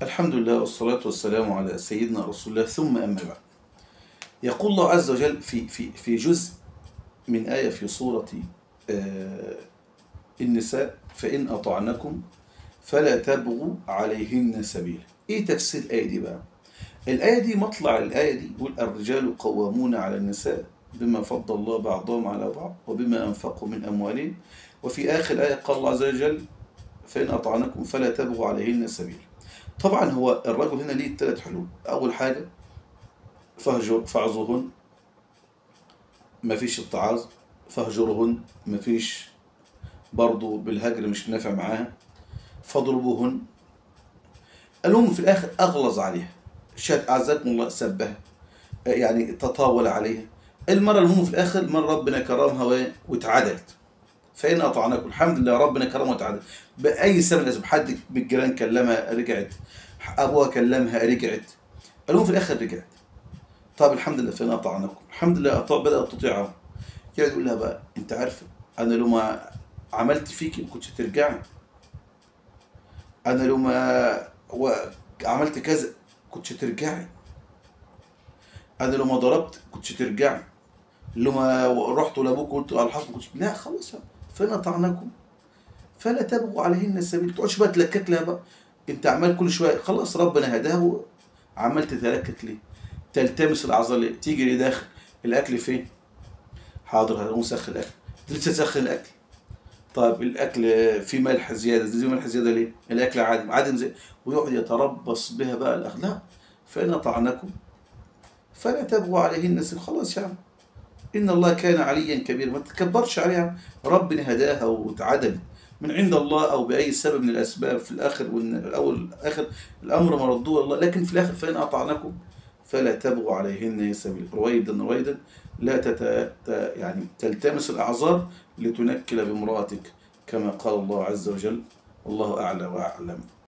الحمد لله والصلاة والسلام على سيدنا رسول الله ثم أما بعد يقول الله عز وجل في, في, في جزء من آية في سورة آه، النساء فإن أطعنكم فلا تبغوا عليهن سبيلا إيه تفسير الآية دي بقى الآية دي مطلع الآية دي يقول الرجال قوامون على النساء بما فضل الله بعضهم على بعض وبما أنفقوا من أموالهم وفي آخر الآية قال الله عز وجل فإن أطعنكم فلا تبغوا عليهن سبيلا طبعا هو الرجل هنا ليه ثلاث حلول أول حاجة فهجر فاعظوهن مفيش اتعاظ فاهجرهن مفيش برضو بالهجر مش نافع معاها فاضربوهن المهم في الآخر أغلظ عليها شهد أعزكم الله سبها يعني تطاول عليها المرة المهم في الآخر من ربنا كرمها واتعدلت فإن أطعناكم الحمد لله ربنا كرمها واتعدلت بأي سبب لازم حد بالجيران كلمها رجعت أبوها كلمها رجعت المهم في الآخر رجعت طب الحمد لله فإن أطعناكم الحمد لله أطاع بدأت تطيعه يقعد يقول لها بقى أنت عارفة أنا لو ما عملت فيكي كنت ترجعي أنا لو ما عملت كذا كنت ترجعي أنا لو ما ضربت كنت ترجعي لو ما رحت لأبوك وقلت على الحصل كنت لا خلاص فإن أطعناكم فلا تبغوا عليهن السبيل ما تقعدش بقى تلكك لها بقى أنت عمال كل شوية خلاص ربنا هداه عمال تتلكك ليه تلتمس الاعذار ليه تيجي داخل الاكل فين حاضر هقوم سخن الاكل لسه سخن الاكل طيب الاكل فيه ملح زياده زي ملح زياده ليه الاكل عادم عادم زي ويقعد يتربص بها بقى الاخلاق فان طعنكم فلا تبغوا عليهن سن خلاص يا عم ان الله كان عليا كبيرا ما تكبرش عليها ربنا هداها وتعدل من عند الله او باي سبب من الاسباب في الاخر او الاخر الامر مردوه الله لكن في الاخر فان اطعنكم فلا تبغوا عليهن سبيل رويدا رويدا لا تت... يعني تلتمس الأعذار لتنكل بامرأتك كما قال الله عز وجل والله أعلى وأعلم